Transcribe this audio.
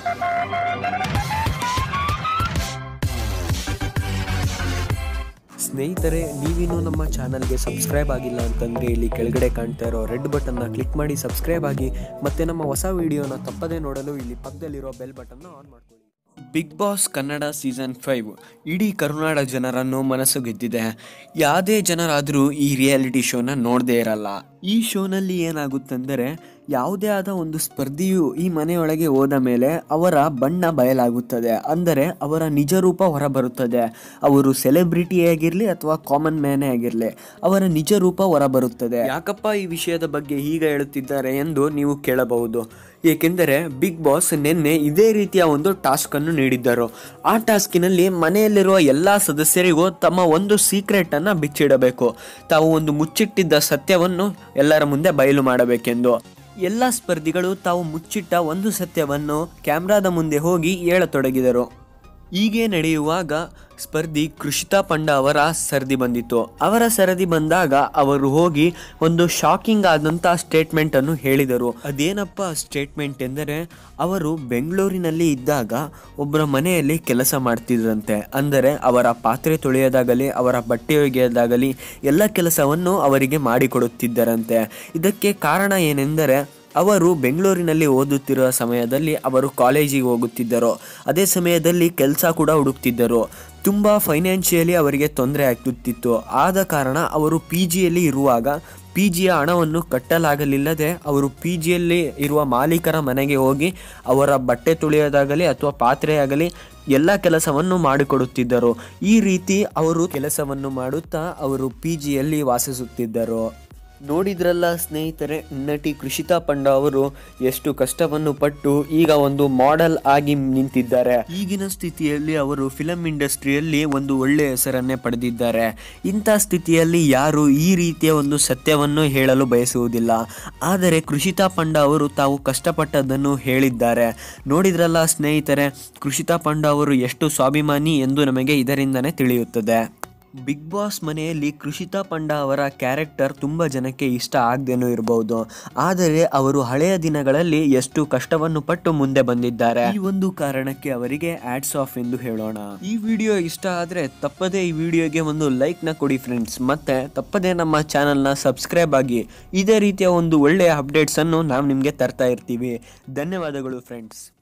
ಸ್ನೇಹಿತರೆ ನೀವಿನ್ನೂ ನಮ್ಮ ಚಾನಲ್ಗೆ ಸಬ್ಸ್ಕ್ರೈಬ್ ಆಗಿಲ್ಲ ಅಂತಂದರೆ ಇಲ್ಲಿ ಕೆಳಗಡೆ ಕಾಣ್ತಾ ಇರೋ ರೆಡ್ ಬಟನ್ನ ಕ್ಲಿಕ್ ಮಾಡಿ ಸಬ್ಸ್ಕ್ರೈಬ್ ಆಗಿ ಮತ್ತು ನಮ್ಮ ಹೊಸ ವಿಡಿಯೋನ ತಪ್ಪದೇ ನೋಡಲು ಇಲ್ಲಿ ಪಕ್ಕದಲ್ಲಿರೋ ಬೆಲ್ ಬಟನ್ನ ಆನ್ ಮಾಡ್ಕೊಳ್ಳಿ Bigg Boss Kannada season five ಇಡೀ ಕರುನಾಡ ಜನರನ್ನು ಮನಸ್ಸು ಗೆದ್ದಿದೆ ಯಾವುದೇ ಜನರಾದರೂ ಈ ರಿಯಾಲಿಟಿ ಶೋನ ನೋಡದೇ ಇರಲ್ಲ ಈ ಶೋನಲ್ಲಿ ಏನಾಗುತ್ತಂದರೆ ಯಾವುದೇ ಆದ ಒಂದು ಸ್ಪರ್ಧಿಯು ಈ ಮನೆಯೊಳಗೆ ಹೋದ ಮೇಲೆ ಅವರ ಬಣ್ಣ ಬಯಲಾಗುತ್ತದೆ ಅಂದರೆ ಅವರ ನಿಜ ರೂಪ ಹೊರಬರುತ್ತದೆ ಅವರು ಸೆಲೆಬ್ರಿಟಿ ಆಗಿರಲಿ ಅಥವಾ ಕಾಮನ್ ಮ್ಯಾನೇ ಆಗಿರಲಿ ಅವರ ನಿಜ ರೂಪ ಹೊರಬರುತ್ತದೆ ಯಾಕಪ್ಪ ಈ ವಿಷಯದ ಬಗ್ಗೆ ಹೀಗ ಹೇಳುತ್ತಿದ್ದಾರೆ ಎಂದು ನೀವು ಕೇಳಬಹುದು ಏಕೆಂದರೆ ಬಿಗ್ ಬಾಸ್ ನಿನ್ನೆ ಇದೇ ರೀತಿಯ ಒಂದು ಟಾಸ್ಕ್ ಅನ್ನು ನೀಡಿದ್ದರು ಆ ಟಾಸ್ಕಿನಲ್ಲಿ ಮನೆಯಲ್ಲಿರುವ ಎಲ್ಲ ಸದಸ್ಯರಿಗೂ ತಮ್ಮ ಒಂದು ಸೀಕ್ರೆಟ್ ಅನ್ನ ಬಿಚ್ಚಿಡಬೇಕು ತಾವು ಒಂದು ಮುಚ್ಚಿಟ್ಟಿದ್ದ ಸತ್ಯವನ್ನು ಎಲ್ಲರ ಮುಂದೆ ಬಯಲು ಮಾಡಬೇಕೆಂದು ಎಲ್ಲ ಸ್ಪರ್ಧಿಗಳು ತಾವು ಮುಚ್ಚಿಟ್ಟ ಒಂದು ಸತ್ಯವನ್ನು ಕ್ಯಾಮ್ರಾದ ಮುಂದೆ ಹೋಗಿ ಹೇಳತೊಡಗಿದರು ಹೀಗೆ ನಡೆಯುವಾಗ ಸ್ಪರ್ಧಿ ಕೃಷಿತಾ ಪಂಡ ಅವರ ಸರದಿ ಬಂದಿತ್ತು ಅವರ ಸರದಿ ಬಂದಾಗ ಅವರು ಹೋಗಿ ಒಂದು ಶಾಕಿಂಗ್ ಆದಂಥ ಸ್ಟೇಟ್ಮೆಂಟ್ ಅನ್ನು ಹೇಳಿದರು ಅದೇನಪ್ಪ ಸ್ಟೇಟ್ಮೆಂಟ್ ಎಂದರೆ ಅವರು ಬೆಂಗಳೂರಿನಲ್ಲಿ ಇದ್ದಾಗ ಒಬ್ಬರ ಮನೆಯಲ್ಲಿ ಕೆಲಸ ಮಾಡ್ತಿದ್ರಂತೆ ಅಂದರೆ ಅವರ ಪಾತ್ರೆ ತೊಳೆಯೋದಾಗಲಿ ಅವರ ಬಟ್ಟೆ ಒಗೆಯೋದಾಗಲಿ ಎಲ್ಲ ಕೆಲಸವನ್ನು ಅವರಿಗೆ ಮಾಡಿಕೊಡುತ್ತಿದ್ದರಂತೆ ಇದಕ್ಕೆ ಕಾರಣ ಏನೆಂದರೆ ಅವರು ಬೆಂಗಳೂರಿನಲ್ಲಿ ಓದುತ್ತಿರುವ ಸಮಯದಲ್ಲಿ ಅವರು ಕಾಲೇಜಿಗೆ ಹೋಗುತ್ತಿದ್ದರು ಅದೇ ಸಮಯದಲ್ಲಿ ಕೆಲಸ ಕೂಡ ಹುಡುಕ್ತಿದ್ದರು ತುಂಬ ಫೈನಾನ್ಷಿಯಲಿ ಅವರಿಗೆ ತೊಂದರೆ ಆಗ್ತಿತ್ತು ಆದ ಕಾರಣ ಅವರು ಪಿ ಜಿಯಲ್ಲಿ ಇರುವಾಗ ಪಿ ಜಿಯ ಹಣವನ್ನು ಕಟ್ಟಲಾಗಲಿಲ್ಲದೆ ಅವರು ಪಿ ಜಿಯಲ್ಲಿ ಇರುವ ಮಾಲೀಕರ ಮನೆಗೆ ಹೋಗಿ ಅವರ ಬಟ್ಟೆ ತುಳಿಯೋದಾಗಲಿ ಅಥವಾ ಪಾತ್ರೆ ಆಗಲಿ ಎಲ್ಲ ಕೆಲಸವನ್ನು ಮಾಡಿಕೊಡುತ್ತಿದ್ದರು ಈ ರೀತಿ ಅವರು ಕೆಲಸವನ್ನು ಮಾಡುತ್ತಾ ಅವರು ಪಿ ಜಿಯಲ್ಲಿ ವಾಸಿಸುತ್ತಿದ್ದರು ನೋಡಿದ್ರಲ್ಲ ಸ್ನೇಹಿತರೆ ನಟಿ ಕೃಷಿತಾ ಪಂಡ ಅವರು ಎಷ್ಟು ಕಷ್ಟವನ್ನು ಪಟ್ಟು ಈಗ ಒಂದು ಮಾಡೆಲ್ ಆಗಿ ನಿಂತಿದ್ದಾರೆ ಈಗಿನ ಸ್ಥಿತಿಯಲ್ಲಿ ಅವರು ಫಿಲಂ ಇಂಡಸ್ಟ್ರಿಯಲ್ಲಿ ಒಂದು ಒಳ್ಳೆಯ ಹೆಸರನ್ನೇ ಪಡೆದಿದ್ದಾರೆ ಇಂಥ ಸ್ಥಿತಿಯಲ್ಲಿ ಯಾರು ಈ ರೀತಿಯ ಒಂದು ಸತ್ಯವನ್ನು ಹೇಳಲು ಬಯಸುವುದಿಲ್ಲ ಆದರೆ ಕೃಷಿತಾ ಪಂಡ ಅವರು ತಾವು ಕಷ್ಟಪಟ್ಟದ್ದನ್ನು ಹೇಳಿದ್ದಾರೆ ನೋಡಿದ್ರಲ್ಲ ಸ್ನೇಹಿತರೆ ಕೃಷಿತಾ ಪಂಡ ಅವರು ಎಷ್ಟು ಸ್ವಾಭಿಮಾನಿ ಎಂದು ನಮಗೆ ಇದರಿಂದನೇ ತಿಳಿಯುತ್ತದೆ ಬಿಗ್ ಬಾಸ್ ಮನೆಯಲ್ಲಿ ಕೃಷಿತಾ ಪಂಡ ಅವರ ಕ್ಯಾರೆಕ್ಟರ್ ತುಂಬ ಜನಕ್ಕೆ ಇಷ್ಟ ಆಗದೇನೂ ಇರಬಹುದು ಆದರೆ ಅವರು ಹಳೆಯ ದಿನಗಳಲ್ಲಿ ಎಷ್ಟು ಕಷ್ಟವನ್ನು ಪಟ್ಟು ಮುಂದೆ ಬಂದಿದ್ದಾರೆ ಈ ಒಂದು ಕಾರಣಕ್ಕೆ ಅವರಿಗೆ ಆಡ್ಸ್ ಆಫ್ ಎಂದು ಹೇಳೋಣ ಈ ವಿಡಿಯೋ ಇಷ್ಟ ಆದರೆ ತಪ್ಪದೇ ಈ ವಿಡಿಯೋಗೆ ಒಂದು ಲೈಕ್ ನ ಕೊಡಿ ಫ್ರೆಂಡ್ಸ್ ಮತ್ತೆ ತಪ್ಪದೇ ನಮ್ಮ ಚಾನಲ್ನ ಸಬ್ಸ್ಕ್ರೈಬ್ ಆಗಿ ಇದೇ ರೀತಿಯ ಒಂದು ಒಳ್ಳೆಯ ಅಪ್ಡೇಟ್ಸ್ ಅನ್ನು ನಾವು ನಿಮಗೆ ತರ್ತಾ ಇರ್ತೀವಿ ಧನ್ಯವಾದಗಳು ಫ್ರೆಂಡ್ಸ್